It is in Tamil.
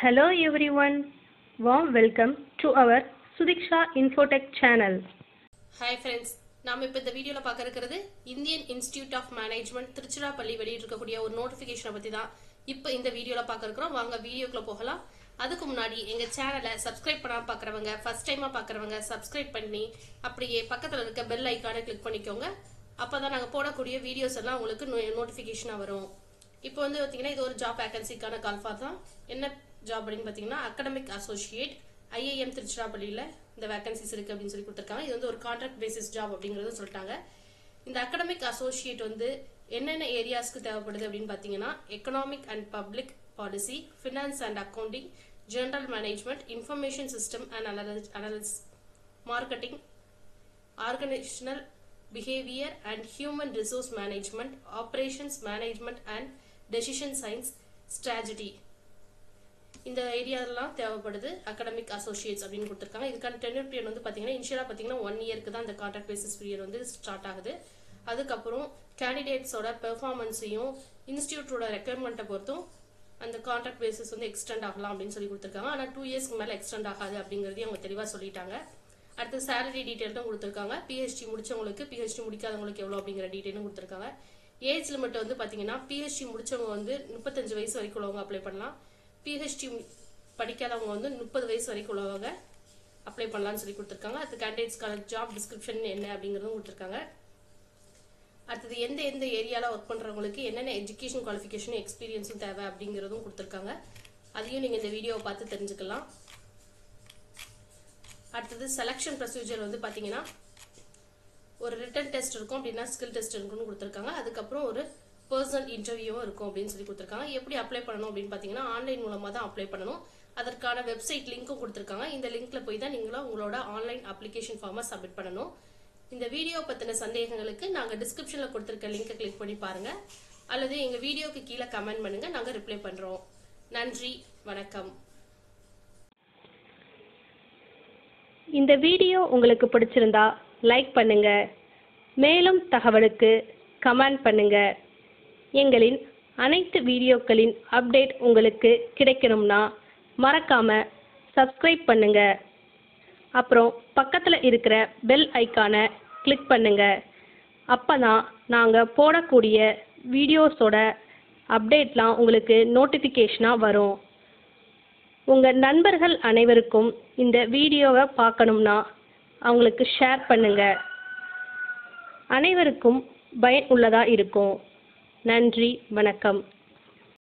Hello everyone, warm welcome to our Sudiksha Infotech channel. Hi friends நாம் இப்போ இந்த வீடியோவில் பார்க்க இருக்கிறது Indian institute of management Tiruchirappalli வெளியிட்டிருக்கக்கூடிய ஒரு நோட்டிஃபிகேஷனை பற்றி தான் இப்போ இந்த வீடியோவில் பார்க்க இருக்கிறோம் வாங்க வீடியோக்குள்ள போகலாம் அதுக்கு முன்னாடி எங்கள் சேனலை சப்ஸ்கிரைப் பண்ணாமல் பார்க்குறவங்க ஃபர்ஸ்ட் டைமாக பார்க்குறவங்க சப்ஸ்கிரைப் பண்ணி அப்படியே பக்கத்தில் இருக்க பெல் ஐக்கானை கிளிக் பண்ணிக்கோங்க அப்போ தான் நாங்கள் போடக்கூடிய வீடியோஸ் எல்லாம் உங்களுக்கு நோட்டிஃபிகேஷனாக வரும் இப்போ வந்து பார்த்தீங்கன்னா இது ஒரு ஜாப் வேகன்சிக்கான கால்ஃபார் தான் என்ன ஜாப் அப்படின்னு பார்த்தீங்கன்னா அகடமிக் அசோசியேட் ஐஏஎம் திருச்சிராப்பள்ளியில் இந்த வேகன்சிஸ் இருக்குது அப்படின்னு சொல்லி கொடுத்துருக்காங்க இது வந்து ஒரு கான்ட்ராக்ட் பேசிஸ் ஜாப் அப்படிங்கிறத சொல்லிட்டாங்க இந்த அகடமிக் அசோசியேட் வந்து என்னென்ன ஏரியாஸ்க்கு தேவைப்படுது அப்படின்னு பார்த்தீங்கன்னா economic and public policy finance and accounting general management information system and analysis marketing organisational behaviour and human resource management operations management and decision science strategy இந்த ஏரியாலாம் தேவைப்படுது அகடமிக் அசோசியேட்ஸ் அப்படின்னு கொடுத்துருக்காங்க இதுக்கான டென்யூர் பீரியட் வந்து பார்த்தீங்கன்னா இனிஷியலாக பார்த்தீங்கன்னா ஒன் இயருக்கு தான் இந்த கான்ட்ராக்ட் பேசிஸ் பீரியட் வந்து ஸ்டார்ட் ஆகுது அதுக்கப்புறம் கேண்டிடேட்ஸோட பெர்ஃபார்மன்ஸையும் இன்ஸ்டியூட்டோட ரெக்குயர்மெண்ட்டை பொறுத்தும் அந்த கான்ட்ராக்ட் பேசிஸ் வந்து எக்ஸ்டெண்ட் ஆகலாம் அப்படின்னு சொல்லி கொடுத்துருக்காங்க ஆனால் டூ இயர்ஸ்க்கு மேலே எக்ஸ்டெண்ட் ஆகாது அப்படிங்கிறதையும் அவங்க தெளிவாக சொல்லிட்டாங்க அடுத்து சேலரி டீட்டெயிலும் கொடுத்துருக்காங்க பிஹெச்டி முடிச்சவங்களுக்கு பிஹெச்டி முடிக்காதவங்களுக்கு எவ்வளோ அப்படிங்கிற டீட்டெயிலும் கொடுத்துருக்காங்க ஏஜ் லிமிட் வந்து பார்த்தீங்கன்னா பிஹெச்டி முடிச்சவங்க வந்து முப்பத்தஞ்சு வயசு வரைக்கும் உள்ளவங்க அப்ளை பண்ணலாம் பிஹெச்டி படிக்காதவங்க வந்து முப்பது வயசு வரைக்கும் உள்ளவங்க அப்ளை பண்ணலாம்னு சொல்லி கொடுத்துருக்காங்க அடுத்து கேண்டிடேட்ஸ்க்கான ஜாப் டிஸ்கிரிப்ஷன் என்ன அப்படிங்கிறதும் கொடுத்துருக்காங்க அடுத்தது எந்த எந்த ஏரியாவில் ஒர்க் பண்ணுறவங்களுக்கு என்னென்ன எஜுகேஷன் குவாலிஃபிகேஷன் எக்ஸ்பீரியன்ஸும் தேவை அப்படிங்கிறதும் கொடுத்துருக்காங்க அதையும் நீங்கள் இந்த வீடியோவை பார்த்து தெரிஞ்சுக்கலாம் அடுத்தது செலெக்ஷன் ப்ரொசீஜர் வந்து பார்த்தீங்கன்னா ஒரு ரிட்டன் டெஸ்ட் இருக்கும் அப்படின்னா ஸ்கில் டெஸ்ட் இருக்குன்னு கொடுத்துருக்காங்க அதுக்கப்புறம் ஒரு பர்சனல் இன்டர்வியூவும் இருக்கும் அப்படின்னு சொல்லி கொடுத்துருக்காங்க எப்படி அப்ளை பண்ணணும் அப்படின்னு பார்த்தீங்கன்னா ஆன்லைன் மூலமாக தான் அப்ளை பண்ணணும் அதற்கான வெப்சைட் லிங்க்கும் கொடுத்துருக்காங்க இந்த லிங்க்ல போய் தான் நீங்களும் உங்களோட ஆன்லைன் அப்ளிகேஷன் ஃபார்மை சப்மிட் பண்ணணும் இந்த வீடியோ பற்றின சந்தேகங்களுக்கு நாங்கள் டிஸ்கிரிப்ஷனில் கொடுத்துருக்க லிங்கை கிளிக் பண்ணி பாருங்க அல்லது எங்கள் வீடியோக்கு கீழே கமெண்ட் பண்ணுங்க நாங்கள் ரிப்ளை பண்ணுறோம் நன்றி வணக்கம் இந்த வீடியோ உங்களுக்கு பிடிச்சிருந்தா லைக் பண்ணுங்க மேலும் தகவலுக்கு கமெண்ட் பண்ணுங்க எங்களின் அனைத்து வீடியோக்களின் அப்டேட் உங்களுக்கு கிடைக்கணும்னா மறக்காம சப்ஸ்கிரைப் பண்ணுங்க அப்புறம் பக்கத்தில் இருக்கிற பெல் ஐக்கானை கிளிக் பண்ணுங்க அப்பதான் நாங்கள் போடக்கூடிய வீடியோஸோட அப்டேட்லாம் உங்களுக்கு நோட்டிஃபிகேஷனாக வரும் உங்கள் நண்பர்கள் அனைவருக்கும் இந்த வீடியோவை பார்க்கணும்னா அவங்களுக்கு ஷேர் பண்ணுங்க அனைவருக்கும் பயன் உள்ளதாக இருக்கும் நன்றி வணக்கம்